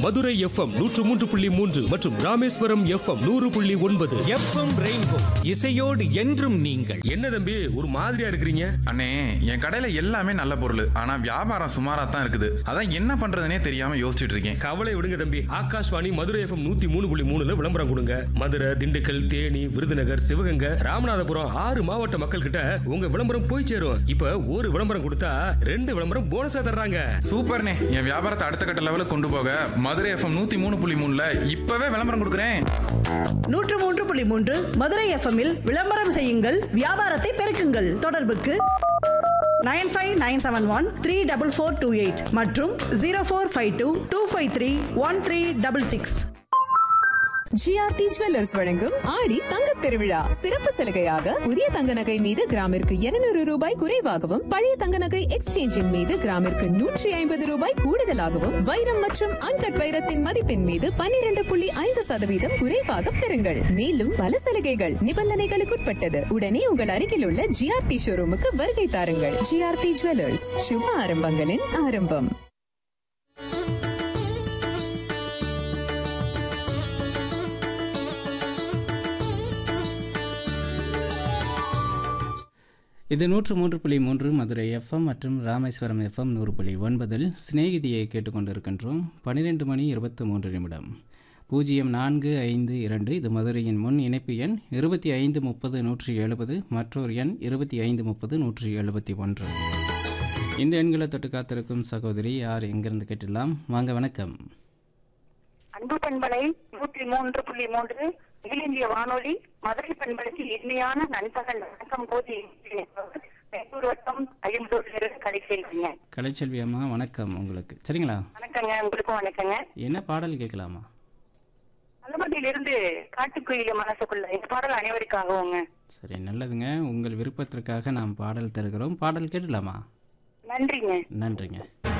Madurai FM நூற்று மூன்று புள்ளி மூன்று மற்றும் ராமேஸ்வரம் எஃப்எம் நூறு புள்ளி ஒன்பது எஃப்எம் ரெயின்போ இசையோடு என்றும் நீங்கள் என்ன தம்பி ஒரு மாதிரியா இருக்கிறீங்க அண்ணே என் கடையில எல்லாமே நல்ல பொருள் ஆனா வியாபாரம் சுமாரா தான் இருக்குது அதான் என்ன பண்றதுனே தெரியாம யோசிச்சுட்டு இருக்கேன் கவலை விடுங்க தம்பி ஆகாஷ்வாணி மதுரை எஃப்எம் நூத்தி மூணு புள்ளி மூணுல விளம்பரம் கொடுங்க மதுரை திண்டுக்கல் தேனி விருதுநகர் சிவகங்கை ராமநாதபுரம் ஆறு மாவட்ட மக்கள் கிட்ட உங்க விளம்பரம் போய் சேரும் இப்ப ஒரு விளம்பரம் கொடுத்தா ரெண்டு விளம்பரம் போனஸா தர்றாங்க சூப்பர்ண்ணே என் வியாபாரத்தை அடுத்த கட்ட லெவலுக்கு கொண்டு போக மதுரை எஃப்எம் நூத்தி மூணு புள்ளி மூணுல இப்பவே விளம்பரம் கொடுக்குறேன் நூற்று மூன்று புள்ளி மூன்று மதுரை எஃப்எம்மில் விளம்பரம் செய்யுங்கள் வியாபாரத்தை பெருக்குங்கள் தொடர்புக்கு nine five nine seven one three double four two eight மற்றும் zero four five two two five three one three double six GRT jewellers வழங்கும் ஆடி தங்கத் திருவிழா சிறப்பு சலுகையாக புதிய தங்க நகை மீது கிராமிற்கு 200 ரூபாய் குறைவாகவும் பழைய தங்க நகை எக்ஸ்சேஞ்சின் மீது கிராமிற்கு நூற்றி ஐம்பது ரூபாய் கூடுதலாகவும் வைரம் மற்றும் அன்கட் வைரத்தின் மதிப்பின் மீது 12.5% புள்ளி ஐந்து சதவீதம் குறைவாக பெறுங்கள் மேலும் பல சலுகைகள் நிபந்தனைகளுக்குட்பட்டது உடனே உங்கள் அருகில் உள்ள ஜிஆர்டி ஷோரூமுக்கு வருகை தாருங்கள் ஜிஆர்டி ஜுவல்லர்ஸ் சுப ஆரம்பங்களின் ஆரம்பம் இது நூற்று மூன்று புள்ளி மூன்று மதுரை எஃப்எம் மற்றும் ராமேஸ்வரம் எஃப்எம் நூறு புள்ளி ஒன்பதில் சிநேகிதியை கேட்டுக்கொண்டிருக்கின்றோம் பன்னிரெண்டு மணி இருபத்தி மூன்று நிமிடம் பூஜ்ஜியம் நான்கு ஐந்து இரண்டு இது மதுரையின் முன் இணைப்பு எண் இருபத்தி ஐந்து முப்பது நூற்றி எழுபது மற்றொரு எண் இருபத்தி ஐந்து முப்பது நூற்றி எழுபத்தி ஒன்று இந்த எண்களை தொட்டு காத்திருக்கும் சகோதரி யார் எங்கிருந்து கேட்டுடலாம் வாங்க வணக்கம் அன்பு பண்பலை நூற்றி மூன்று புள்ளி மூன்று அகில இந்திய வானொலி மதுரை பண்பலைக்கு இனிமையான நண்பகல் வணக்கம் போது மேட்டூர் வட்டம் ஐம்பத்தூர் கடைசெல்விங்க கலைச்செல்வி அம்மா வணக்கம் உங்களுக்கு சரிங்களா வணக்கங்க உங்களுக்கும் வணக்கங்க என்ன பாடல் கேட்கலாமா அலமதியிலிருந்து காட்டுக்குயில மனசுக்குள்ள இந்த பாடல் அனைவருக்காகவுங்க சரி நல்லதுங்க உங்கள் விருப்பத்திற்காக நாம் பாடல் தருகிறோம் பாடல் கேட்டலாமா நன்றிங்க நன்றிங்க